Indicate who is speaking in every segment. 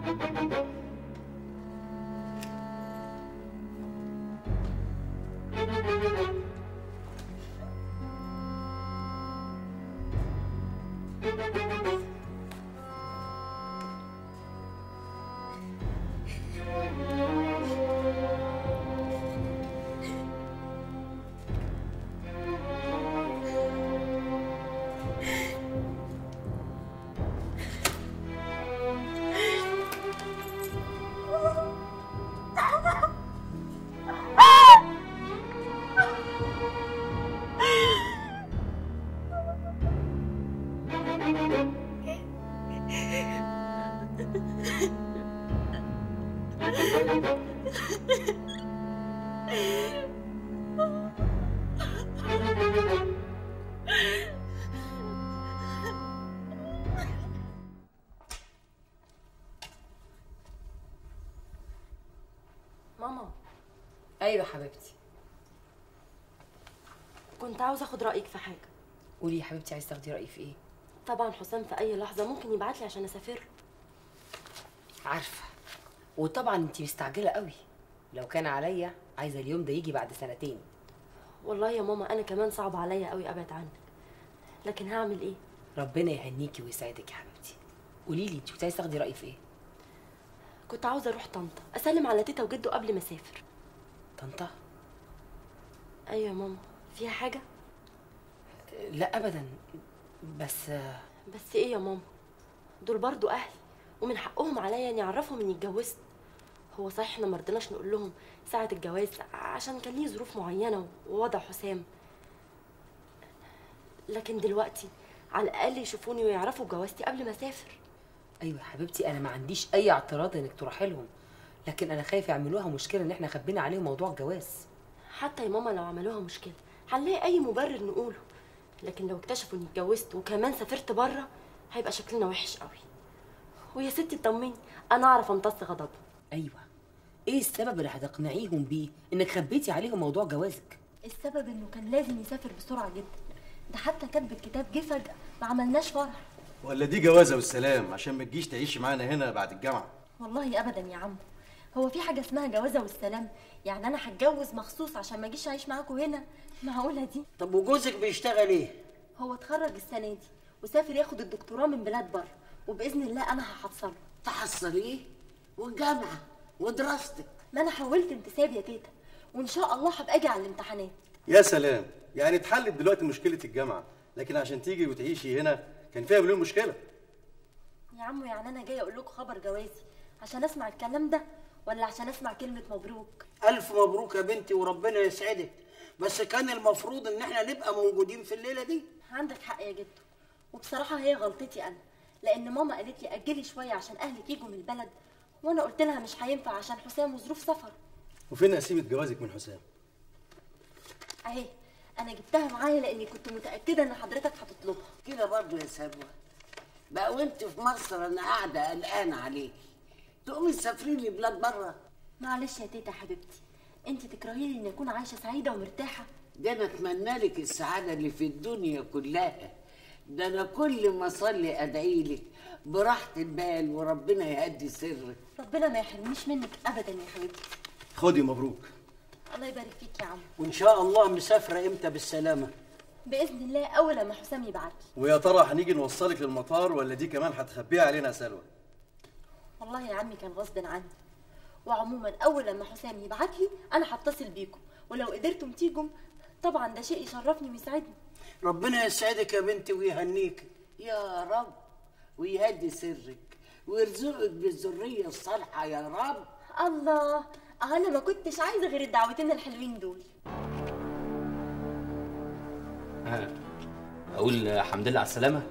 Speaker 1: ماما
Speaker 2: ايوه حبيبتي
Speaker 1: كنت عاوز اخد رايك في حاجه
Speaker 2: قولي يا حبيبتي عايز تاخدي رايي في ايه
Speaker 1: طبعا حسام في اي لحظه ممكن يبعت لي عشان اسافر له.
Speaker 2: عارفه وطبعا انت مستعجله قوي لو كان عليا عايزه اليوم ده يجي بعد سنتين
Speaker 1: والله يا ماما انا كمان صعب عليا قوي ابعد عنك لكن هعمل ايه
Speaker 2: ربنا يهنيكي ويسعدك يا حبيبتي قولي لي انت كنت عايزه تاخدي رايي في ايه
Speaker 1: كنت عاوزه اروح طنطا اسلم على تيتا وجده قبل ما اسافر
Speaker 2: طنطا
Speaker 1: ايوه يا ماما فيها حاجه
Speaker 2: لا ابدا بس
Speaker 1: بس ايه يا ماما دول برضو اهلي ومن حقهم عليا اني اعرفهم اني اتجوزت هو صحيح احنا مرضناش نقول لهم ساعة الجواز عشان كان ليه ظروف معينة ووضع حسام لكن دلوقتي على الأقل يشوفوني ويعرفوا جوازتي قبل ما أسافر
Speaker 2: ايوه يا حبيبتي انا ما عنديش اي اعتراض انك تروحي لهم لكن انا خايفه يعملوها مشكله ان احنا خبينا عليهم موضوع الجواز
Speaker 1: حتى يا ماما لو عملوها مشكلة هنلاقي أي مبرر نقوله لكن لو اكتشفوا إني اتجوزت وكمان سافرت بره هيبقى شكلنا وحش قوي ويا ستي اطمني أنا أعرف أمتص غضبهم
Speaker 2: ايوه ايه السبب اللي هتقنعيهم بيه انك خبيتي عليهم موضوع جوازك
Speaker 1: السبب إنه كان لازم يسافر بسرعة جدا ده حتى كاتب الكتاب جه فجأة ما عملناش فرح
Speaker 3: ولا دي جوازه والسلام عشان ما تجيش تعيشي معانا هنا بعد الجامعه
Speaker 1: والله ابدا يا عم هو في حاجه اسمها جوازه والسلام يعني انا هتجوز مخصوص عشان ما اجيش اعيش معاكم هنا معقوله دي
Speaker 4: طب وجوزك بيشتغل ايه؟
Speaker 1: هو اتخرج السنه دي وسافر ياخد الدكتوراه من بلاد بره وباذن الله انا هحصله
Speaker 4: تحصليه والجامعة ودراستك
Speaker 1: ما انا حولت انتساب يا تيتا وان شاء الله هبقى اجي على الامتحانات
Speaker 3: يا سلام يعني اتحلت دلوقتي مشكله الجامعه لكن عشان تيجي وتعيشي هنا كان فيها مليون مشكله
Speaker 1: يا عمو يعني انا جايه اقول لكم خبر جوازي عشان اسمع الكلام ده ولا عشان اسمع كلمه مبروك
Speaker 4: ألف مبروك يا بنتي وربنا يسعدك بس كان المفروض إن احنا نبقى موجودين في الليلة دي
Speaker 1: عندك حق يا جدو وبصراحة هي غلطتي أنا لأن ماما قالت لي أجلي شوية عشان أهلك يجوا من البلد وأنا قلت لها مش هينفع عشان حسام وظروف سفر
Speaker 3: وفين قسيمه جوازك من حسام
Speaker 1: أهي أنا جبتها معايا لأني كنت متأكدة إن حضرتك هتطلبها
Speaker 4: كده برضه يا سلوى بقى وانت في مصر انا قاعده قلقانه عليكي تقومي تسافري لي بلاد بره
Speaker 1: معلش يا تيتا حبيبتي أنت تكرهي لي إني أكون عايشة سعيدة ومرتاحة
Speaker 4: ده انا اتمنى لك السعاده اللي في الدنيا كلها ده انا كل ما اصلي ادعي لك براحه البال وربنا يهدي سرك
Speaker 1: ربنا ما يحرمنيش منك أبدا يا حبيبتي
Speaker 3: خدي مبروك
Speaker 1: الله يبارك فيك يا عم
Speaker 4: وان شاء الله مسافره امتى بالسلامه
Speaker 1: بإذن الله أول لما حسام يبعت لي
Speaker 3: ويا ترى هنيجي نوصلك للمطار ولا دي كمان هتخبيها علينا يا سلوى
Speaker 1: والله يا عمي كان غصب عني وعموما اول لما حسام يبعت لي انا هتصل بيكم ولو قدرتم تيجوا طبعا ده شيء يشرفني ويسعدني
Speaker 4: ربنا يسعدك يا بنتي ويهنيك يا رب ويهدي سرك ويرزقك بالذريه الصالحه يا رب
Speaker 1: الله انا ما كنتش عايزه غير الدعوتين الحلوين دول
Speaker 5: اقول الحمد لله على السلامه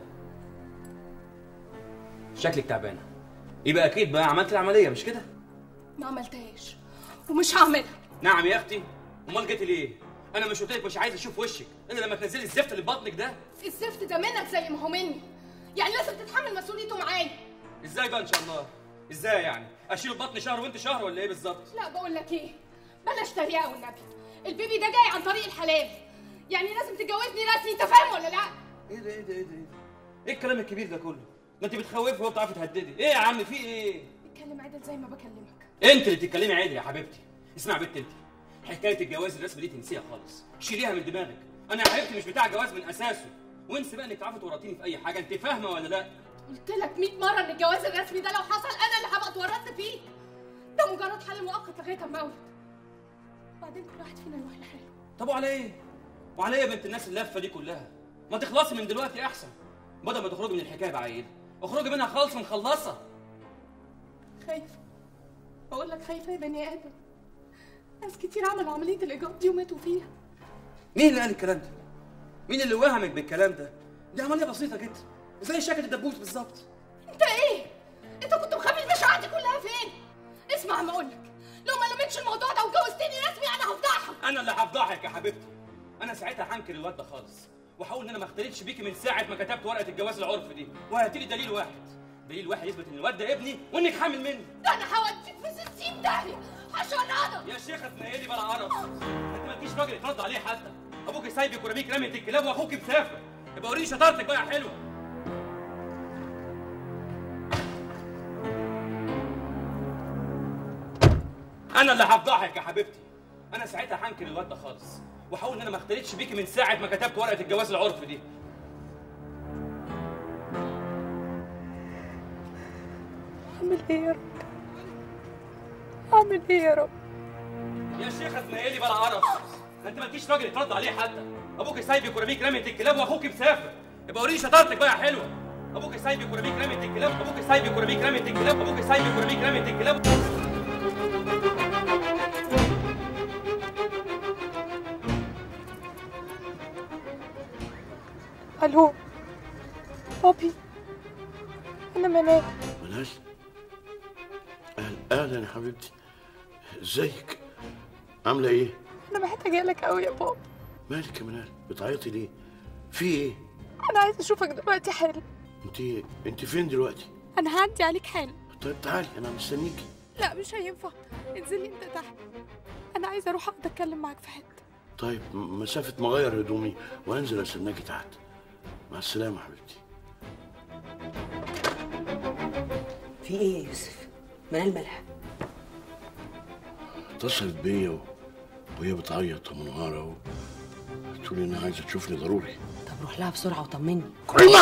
Speaker 5: شكلك تعبانه يبقى اكيد بقى عملت العمليه مش كده
Speaker 6: ما عملتهاش ومش هعملها
Speaker 5: نعم يا اختي امال جيتي ليه انا مش قلت لك مش عايز اشوف وشك الا لما تنزلي الزفت اللي في بطنك ده
Speaker 6: الزفت ده منك زي ما هو مني يعني لازم تتحمل مسؤوليته معايا
Speaker 5: ازاي بقى ان شاء الله ازاي يعني اشيله بطني شهر وانت شهر ولا ايه بالظبط
Speaker 6: لا بقول لك ايه بلاش تريقه والنبي البيبي ده جاي عن طريق الحلال يعني لازم تتجوزني رسمي انت فاهم ولا لا
Speaker 5: ايه ده ايه ده ايه ده ايه الكلام الكبير ده كله ما انت بتخوفي وهو بتعرفي تهددي ايه يا عم في ايه
Speaker 6: اتكلم عدل زي ما بكلمك
Speaker 5: انت اللي بتتكلمي عادي يا حبيبتي اسمع يا بنت انت حكايه الجواز الرسمي دي تنسيها خالص شيليها من دماغك انا يا حبيبتي مش بتاع جواز من اساسه وانسي بقى انك تعرفي تورطيني في اي حاجه انت فاهمه ولا لا
Speaker 6: قلت لك 100 مره ان الجواز الرسمي ده لو حصل انا اللي هبقى اتورطت فيه ده مجرد حل مؤقت لغايه اما اولد بعدين كل واحد فينا يروح لحاله
Speaker 5: طب وعلى ايه وعلى ايه يا بنت الناس اللفه دي كلها ما تخلصي من دلوقتي احسن بدل ما تخرجي من الحكايه بعيد اخرجي منها خالص مخلصه
Speaker 6: خايفه بقول لك خايفه يا بني ادم ناس كتير عملوا عمليه الايجاب دي وماتوا فيها
Speaker 5: مين اللي قال الكلام ده مين اللي وهمك بالكلام ده دي عمليه بسيطه جدا زي شكل الدبوس بالظبط
Speaker 6: انت ايه انت كنت مخبي المشاعر دي كلها فين اسمع ما اقولك لو ما لمتش الموضوع ده وجوزتني رسمي انا هفضحك
Speaker 5: انا اللي هفضحك يا حبيبتي انا ساعتها هنكر الواد ده خالص واحاول ان انا ما اختلطش بيكي من ساعه ما كتبت ورقه الجواز العرف دي وهاتي لي دليل واحد دليل واحد يثبت ان الواد ده ابني وانك حامل منه
Speaker 6: ده انا هوديك في 60 داهيه هشردك
Speaker 5: يا شيخه تنيلي بلا قرف انت مالكيش راجل يترد عليه حتى ابوك سايبك ورميك رميه الكلاب واخوك مسافر يبقى وريني شطارتك بقى يا حلوه انا اللي هفضحك يا حبيبتي انا ساعتها هنكر الواد ده خالص واحاول ان انا ما اختلطش بيكي من ساعه ما كتبت ورقه الجواز العرف دي
Speaker 6: اعمل ايه يا رب اعمل ايه يا رب
Speaker 5: يا شيخه تنيلي بلا قرف انت مالكيش راجل يترد عليه حتى ابوك سايبك ورميك رميه الكلاب واخوك مسافر يبقى وريني شطارتك بقى يا حلوه ابوك سايبك ورميك رميه الكلاب ابوك سايبك ورميك رميه الكلاب ابوك سايبك ورميك رميه الكلاب
Speaker 6: الو بابي انا منال
Speaker 7: منال أهل- اهلا يا حبيبتي ازيك عامله ايه
Speaker 6: انا محتاجه لك قوي يا بابا
Speaker 7: مالك يا منال بتعيطي ليه في ايه
Speaker 6: انا عايزه اشوفك دلوقتي حالا
Speaker 7: انت انت فين دلوقتي
Speaker 6: انا هعدي عليك حالا
Speaker 7: طيب تعالي انا مستنيكي
Speaker 6: لا مش هينفع انزلي انت تحت انا عايزه اروح اقعد اتكلم معاك في حته
Speaker 7: طيب م- مسافه ما اغير هدومي وانزل استناكي تحت مع السلامه يا حبيبتي
Speaker 2: في ايه يا يوسف منال مالها
Speaker 7: اتصلت بيا و- وهي بتعيط ومنهارة و... تقول انها عايزه تشوفني ضروري
Speaker 2: طب روح لها بسرعه وطمني
Speaker 7: كريمه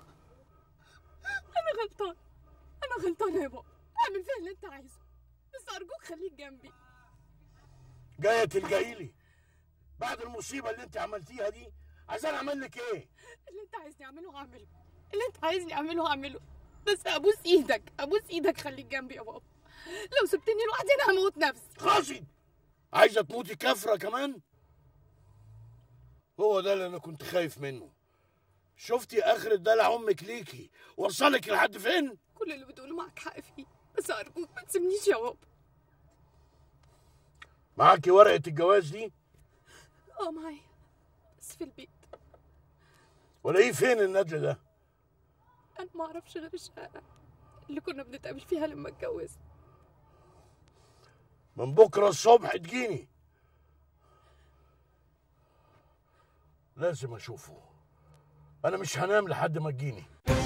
Speaker 6: انا غلطان انا غلطانه يا بابا اعمل فيها اللي انت عايزه بس ارجوك خليك جنبي
Speaker 7: جايه تلجئي لي بعد المصيبه اللي انت عملتيها دي عايزين اعمل لك ايه
Speaker 6: اللي انت عايزني اعمله هعمله اللي انت عايزني اعمله هعمله بس ابوس ايدك ابوس ايدك خليك جنبي يا بابا لو سبتني لوحدي انا هموت نفسي
Speaker 7: خلاصي عايزه تموتي كفره كمان هو ده اللي انا كنت خايف منه شفتي اخر دلع امك ليكي وصلك لحد فين
Speaker 6: كل اللي بتقوله معاك حق فيه بس ارجوك ما تسيبنيش يا بابا
Speaker 7: معاكي ورقه الجواز دي
Speaker 6: اه معايا بس في البيت
Speaker 7: ولاقيه فين الندل ده
Speaker 6: انا ما اعرفش غير الشقه اللي كنا بنتقابل فيها لما اتجوزت
Speaker 7: من بكره الصبح تجيني لازم اشوفه انا مش هنام لحد ما تجيني